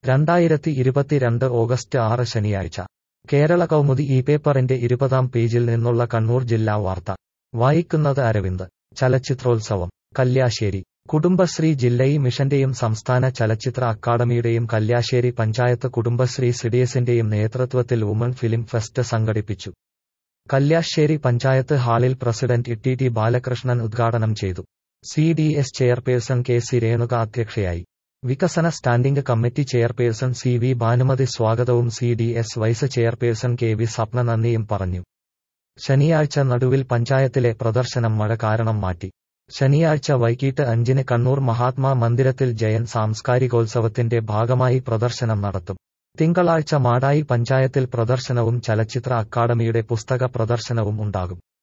രണ്ടായിരത്തി ഇരുപത്തിരണ്ട് ഓഗസ്റ്റ് ആറ് ശനിയാഴ്ച കേരള കൗമുദി ഈ പേപ്പറിന്റെ ഇരുപതാം പേജിൽ നിന്നുള്ള കണ്ണൂർ ജില്ലാ വാർത്ത വായിക്കുന്നത് അരവിന്ദ് ചലച്ചിത്രോത്സവം കല്യാശ്ശേരി കുടുംബശ്രീ ജില്ലയി മിഷന്റെയും സംസ്ഥാന ചലച്ചിത്ര അക്കാദമിയുടെയും കല്യാശ്ശേരി പഞ്ചായത്ത് കുടുംബശ്രീ സിഡിഎസിന്റെയും നേതൃത്വത്തിൽ വുമൺ ഫിലിം ഫെസ്റ്റ് സംഘടിപ്പിച്ചു കല്യാശ്ശേരി പഞ്ചായത്ത് ഹാളിൽ പ്രസിഡന്റ് ടി ടി ബാലകൃഷ്ണൻ ഉദ്ഘാടനം ചെയ്തു C D S chairperson K C Renuka അധ്യക്ഷയായി വികസന standing committee chairperson C V Bhanumathi സ്വാഗതവും C D S vice chairperson K V Swapna നന്ദിയും പറഞ്ഞു ശനിയാഴ്ച നടുവിൽ പഞ്ചായത്തിലെ പ്രദർശനം മഴ കാരണം മാറ്റി ശനിയാഴ്ച വൈകിട്ട് അഞ്ചിന് കണ്ണൂർ മഹാത്മാ മന്ദിരത്തിൽ ജയൻ സാംസ്കാരികോത്സവത്തിന്റെ ഭാഗമായി പ്രദർശനം നടത്തും തിങ്കളാഴ്ച മാടായി പഞ്ചായത്തിൽ പ്രദർശനവും ചലച്ചിത്ര അക്കാദമിയുടെ പുസ്തക പ്രദർശനവും ഉണ്ടാകും